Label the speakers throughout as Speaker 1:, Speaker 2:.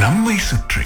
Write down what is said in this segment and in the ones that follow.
Speaker 1: நம்மை சுற்றி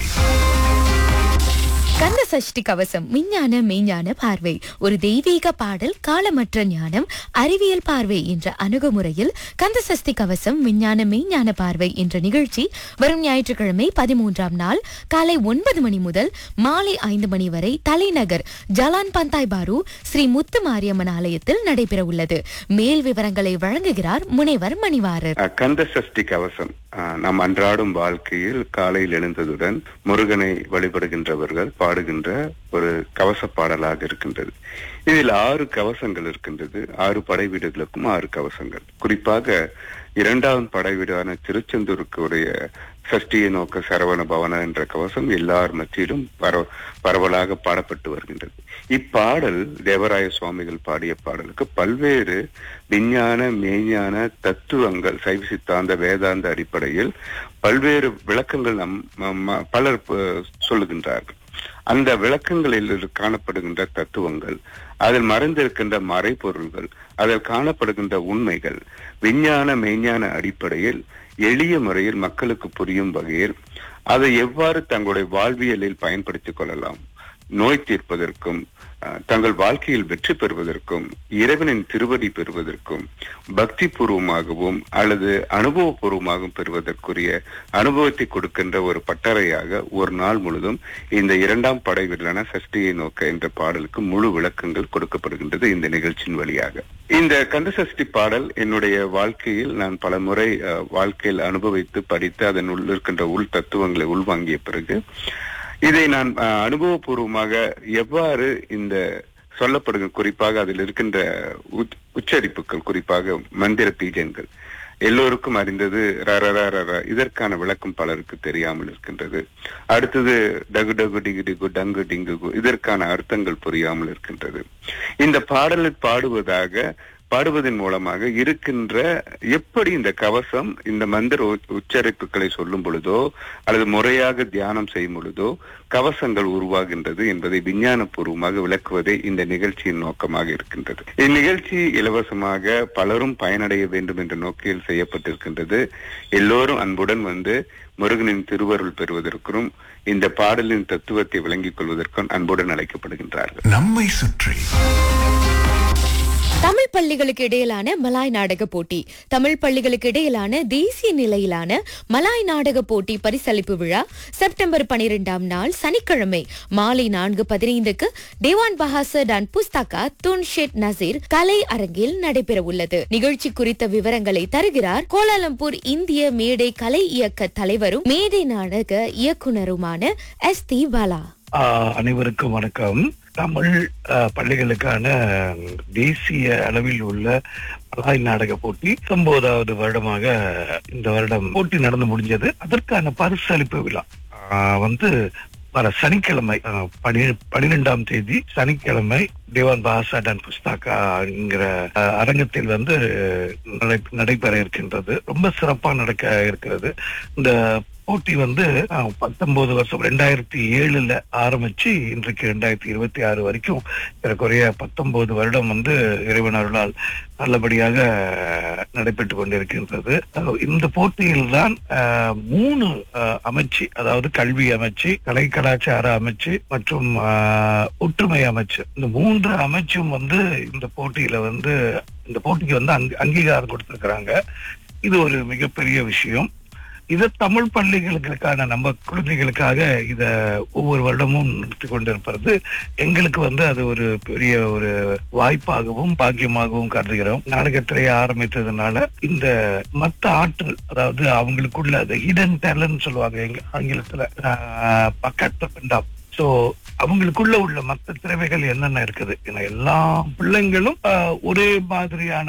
Speaker 2: கந்த சஷ்டி கவசம் விஞ்ஞான மெய்ஞான பார்வை ஒரு தெய்வீக பாடல் காலமற்ற ஞானம் அறிவியல் பார்வை என்ற அணுகுமுறையில் கந்த சஷ்டி கவசம் விஞ்ஞான மெய்ஞான பார்வை என்ற நிகழ்ச்சி வரும் ஞாயிற்றுக்கிழமை பதிமூன்றாம் நாள் காலை ஒன்பது மணி முதல் மாலை ஐந்து மணி வரை தலைநகர் ஜலான் பந்தாய் பாரு ஸ்ரீ முத்து மாரியம்மன் ஆலயத்தில் நடைபெற உள்ளது மேல் விவரங்களை வழங்குகிறார் முனைவர் மணிவாரர்
Speaker 3: அஹ், கந்த சஷ்டி கவசம் அஹ், நம் அன்றாடும் வாழ்க்கையில் காலையில் எழுந்ததுடன் முருகனை வழிபடுகின்றவர்கள் பாடுகின்ற ஒரு கவச பாடலாக இருக்கின்றது இதில் ஆறு கவசங்கள் இருக்கின்றது ஆறு படை வீடுகளுக்கும் ஆறு கவசங்கள் குறிப்பாக இரண்டாம் படை வீடான திருச்செந்தூருக்கு உடைய சஷ்டியை நோக்க சரவண பவன என்ற கவசம் எல்லார் மத்தியிலும் பரவ பரவலாக பாடப்பட்டு வருகின்றது இப்பாடல் தேவராய சுவாமிகள் பாடிய பாடலுக்கு பல்வேறு விஞ்ஞான மெய்ஞான தத்துவங்கள் சைவ சித்தாந்த வேதாந்த அடிப்படையில் பல்வேறு விளக்கங்கள் நம் ம- ம- பலர் அஹ், சொல்லுகின்றார்கள் அந்த விளக்கங்களில் இரு- காணப்படுகின்ற தத்துவங்கள் அதில் மறைந்திருக்கின்ற மறைபொருள்கள் அதில் காணப்படுகின்ற உண்மைகள் விஞ்ஞான மெய்ஞான அடிப்படையில் எளிய முறையில் மக்களுக்கு புரியும் வகையில் அதை எவ்வாறு தங்களுடைய வாழ்வியலில் பயன்படுத்திக் கொள்ளலாம் நோய் தீர்ப்பதற்கும் அஹ், தங்கள் வாழ்க்கையில் வெற்றி பெறுவதற்கும் இறைவனின் திருவடி பெறுவதற்கும் பக்தி பூர்வமாகவும் அல்லது அனுபவபூர்வமாகவும் பெறுவதற்குரிய அனுபவத்தை கொடுக்கின்ற ஒரு பட்டறையாக ஒரு நாள் முழுதும் இந்த இரண்டாம் படை வீரலான சஷ்டியை நோக்க என்ற பாடலுக்கு முழு விளக்கங்கள் கொடுக்கப்படுகின்றது இந்த நிகழ்ச்சியின் வழியாக இந்த கந்த சஷ்டி பாடல் என்னுடைய வாழ்க்கையில் நான் பல முறை அஹ், வாழ்க்கையில் அனுபவித்து படித்து அதன் உள் இருக்கின்ற உள் தத்துவங்களை உள்வாங்கிய பிறகு இதை நான் அஹ், அனுபவபூர்வமாக எவ்வாறு இந்த சொல்லப்படுகிற குறிப்பாக அதில் இருக்கின்ற உச்- உச்சரிப்புகள் குறிப்பாக மந்திர பீஜங்கள் எல்லோருக்கும் அறிந்தது ர ர ர ர ர. இதற்கான விளக்கம் பலருக்கு தெரியாமல் இருக்கின்றது அடுத்தது டகு டகு டிகு டிகு டங்கு டிங்கு கு. இதற்கான அர்த்தங்கள் புரியாமல் இருக்கின்றது இந்த பாடலை பாடுவதாக பாடுவதன் மூலமாக இருக்கின்ற எப்படி இந்த கவசம் இந்த மந்திர உ- உச்சரிப்புகளை சொல்லும் பொழுதோ அல்லது முறையாக தியானம் செய்யும் பொழுதோ கவசங்கள் உருவாகின்றது என்பதை விஞ்ஞானபூர்வமாக விளக்குவதே இந்த நிகழ்ச்சியின் நோக்கமாக இருக்கின்றது இந்நிகழ்ச்சி இலவசமாக பலரும் பயனடைய வேண்டும் என்ற நோக்கில் செய்யப்பட்டிருக்கின்றது எல்லோரும் அன்புடன் வந்து முருகனின் திருவருள் பெறுவதற்கும் இந்த பாடலின் தத்துவத்தை விளங்கிக் கொள்வதற்கும் அன்புடன் அழைக்கப்படுகின்றார்கள்
Speaker 1: நம்மை சுற்றி
Speaker 2: தமிழ் பள்ளிகளுக்கு இடையிலான மலாய் நாடக போட்டி தமிழ் பள்ளிகளுக்கு இடையிலான தேசிய நிலையிலான மலாய் நாடக போட்டி பரிசளிப்பு விழா செப்டம்பர் பனிரெண்டாம் நாள் சனிக்கிழமை மாலை நான்கு பதினைந்துக்கு Dewan Bahasa dan Pustaka Tun Syed Nasir கலை அரங்கில் நடைபெற உள்ளது நிகழ்ச்சி குறித்த விவரங்களை தருகிறார் கோலாலம்பூர் இந்திய மேடை கலை இயக்க தலைவரும் மேடை நாடக இயக்குனருமான எஸ் தி பாலா
Speaker 4: ஆஹ் அனைவருக்கும் வணக்கம் தமிழ் ஆஹ் பள்ளிகளுக்கான தேசிய அளவில் உள்ள மலாய் நாடக போட்டி பத்தொன்பதாவது வருடமாக இந்த வருடம் போட்டி நடந்து முடிஞ்சது அதற்கான பரிசளிப்பு விழா ஆஹ் வந்து வர சனிக்கிழமை ஆஹ் பனி- பனிரெண்டாம் தேதி சனிக்கிழமை தேவான் பாசாடன் புஸ்தாக்காங்கிற ஆஹ் அரங்கத்தில் வந்து நடை- நடைபெற இருக்கின்றது ரொம்ப சிறப்பா நடக்க இருக்கிறது இந்த போட்டி வந்து ஆஹ், பத்தொன்பது வருஷம் ரெண்டாயிரத்தி ஏழுல ஆரம்பிச்சு இன்றைக்கு ரெண்டாயிரத்தி இருபத்தி ஆறு வரைக்கும் ஏறக்குறைய பத்தொன்பது வருடம் வந்து இறைவன் அருளால் நல்லபடியாக நடைபெற்று கொண்டிருக்கின்றது ஆஹ், இந்த போட்டியில் தான் மூணு ஆஹ், அமைச்சு அதாவது கல்வி அமைச்சு கலை கலாச்சார அமைச்சு மற்றும் ஆஹ், ஒற்றுமை அமைச்சு இந்த மூன்று அமைச்சும் வந்து இந்த போட்டியில வந்து இந்த போட்டிக்கு வந்து அங்க- அங்கீகாரம் கொடுத்திருக்கிறாங்க இது ஒரு மிகப்பெரிய விஷயம் இத தமிழ் பள்ளிகளுக்கான நம்ம குழந்தைகளுக்காக இத ஒவ்வொரு வருடமும் நடத்தி கொண்டிருப்பது எங்களுக்கு வந்து அது ஒரு பெரிய ஒரு வாய்ப்பாகவும் பாக்கியமாகவும் கருதுகிறோம் நாடகத்திலேயே ஆரம்பித்ததுனால இந்த மத்த ஆற்றல் அதாவது அவங்களுக்குள்ள அந்த ஹிடன் டேலண்ட் சொல்லுவாங்க எங்க ஆங்கிலத்துல பக்கத்து பிண்டாப் சோ அவங்களுக்குள்ள உள்ள மத்த திறமைகள் என்னென்ன இருக்குது ஏன்னா எல்லா பிள்ளைங்களும் ஆஹ், ஒரே மாதிரியான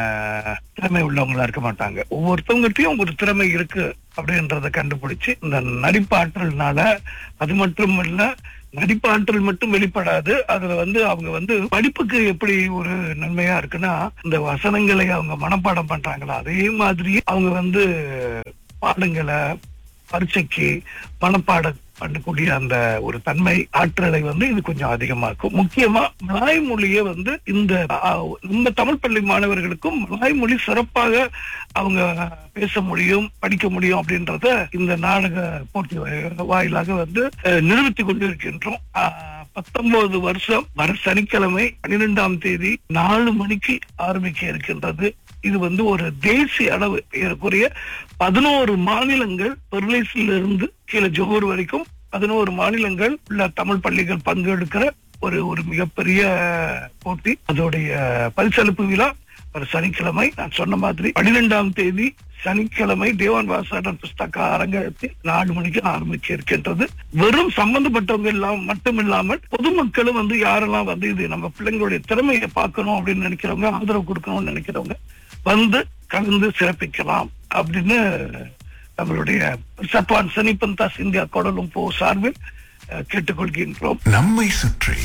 Speaker 4: திறமை உள்ளவங்களா இருக்க மாட்டாங்க ஒவ்வொருத்தவங்ககிட்டயும் ஒரு திறமை இருக்கு அப்படின்றத கண்டுபிடிச்சு இந்த நடிப்பாற்றல்னால அது மட்டும் இல்ல நடிப்பாற்றல் மட்டும் வெளிப்படாது அதுல வந்து அவங்க வந்து படிப்புக்கு எப்படி ஒரு நன்மையா இருக்குன்னா இந்த வசனங்களை அவங்க மனப்பாடம் பண்றாங்களா அதே மாதிரி அவங்க வந்து பாடங்களை பரீட்சைக்கு மனப்பாட பண்ணக்கூடிய அந்த ஒரு தன்மை ஆற்றலை வந்து இது கொஞ்சம் அதிகமா இருக்கும் முக்கியமா மலாய் மொழியை வந்து இந்த ஆ, நம்ம தமிழ் பள்ளி மாணவர்களுக்கும் மலாய் மொழி சிறப்பாக அவங்க பேச முடியும் படிக்க முடியும் அப்படின்றத இந்த நாடக போட்டி வா- வாயிலாக வந்து அஹ், நிரூபித்துக் கொண்டு இருக்கின்றோம் ஆஹ், பத்தொன்பது வருஷம் வர சனிக்கிழமை பன்னிரெண்டாம் தேதி நாலு மணிக்கு ஆரம்பிக்க இருக்கின்றது இது வந்து ஒரு தேசிய அளவு ஏறக்குறைய பதினோரு மாநிலங்கள் பெர்லிஸில் இருந்து கீழே ஜோகூர் வரைக்கும் பதினோரு மாநிலங்கள் உள்ள தமிழ் பள்ளிகள் பங்கெடுக்கிற ஒரு ஒரு மிகப்பெரிய போட்டி அதோடைய பரிசளிப்பு விழா ஒரு சனிக்கிழமை நான் சொன்ன மாதிரி பன்னிரெண்டாம் தேதி சனிக்கிழமை தேவான் வாசாடர் புஸ்தக அரங்கத்தில் நாலு மணிக்கு ஆரம்பிக்க இருக்கின்றது வெறும் சம்பந்தப்பட்டவங்க எல்லாம் மட்டும் இல்லாமல் பொதுமக்களும் வந்து யாரெல்லாம் வந்து இது நம்ம பிள்ளைங்களுடைய திறமையை பார்க்கணும் அப்படின்னு நினைக்கிறவங்க ஆதரவு கொடுக்கணும்னு நினைக்கிறவங்க வந்து கலந்து சிறப்பிக்கலாம் அப்படின்னு நம்மளுடைய சத்வான் சனிபந்தாஸ் இந்தியா கோடலும்போ சார்பில் அஹ், கேட்டுக்கொள்கின்றோம்
Speaker 1: நம்மை சுற்றி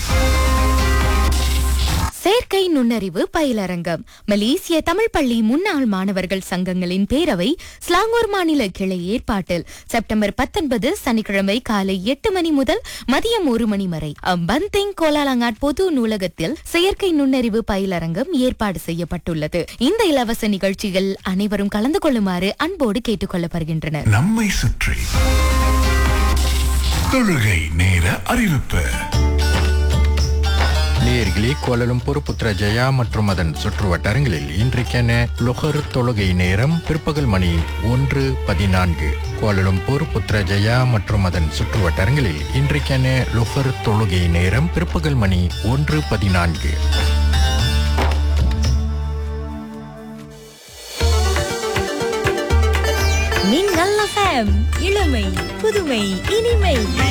Speaker 2: செயற்கை நுண்ணறிவு பயிலரங்கம் மலேசிய தமிழ் பள்ளி முன்னாள் மாணவர்கள் சங்கங்களின் பேரவை ஸ்லாங்கூர் மாநில கிளை ஏற்பாட்டில் செப்டம்பர் பத்தொன்பது சனிக்கிழமை காலை எட்டு மணி முதல் மதியம் ஒரு மணி வரை பந்திங் கோலாலங்காட் பொது நூலகத்தில் செயற்கை நுண்ணறிவு பயிலரங்கம் ஏற்பாடு செய்யப்பட்டுள்ளது இந்த இலவச நிகழ்ச்சியில் அனைவரும் கலந்து கொள்ளுமாறு அன்போடு கேட்டுக் கொள்ளப்படுகின்றனர்
Speaker 1: நம்மை சுற்றி தொழுகை நேர அறிவிப்பு
Speaker 5: நேர்களே கோலலும்பூர் புத்ரஜயா மற்றும் அதன் சுற்று வட்டாரங்களில் இன்றைக்கான லொஹர் தொழுகை நேரம் பிற்பகல் மணி ஒன்று பதினான்கு கோலலும்பூர் புத்ரஜயா மற்றும் அதன் சுற்று வட்டாரங்களில் இன்றைக்கான லொஹர் தொழுகை நேரம் பிற்பகல் மணி ஒன்று பதினான்கு
Speaker 6: நீங்கள் இளமை புதுமை இனிமை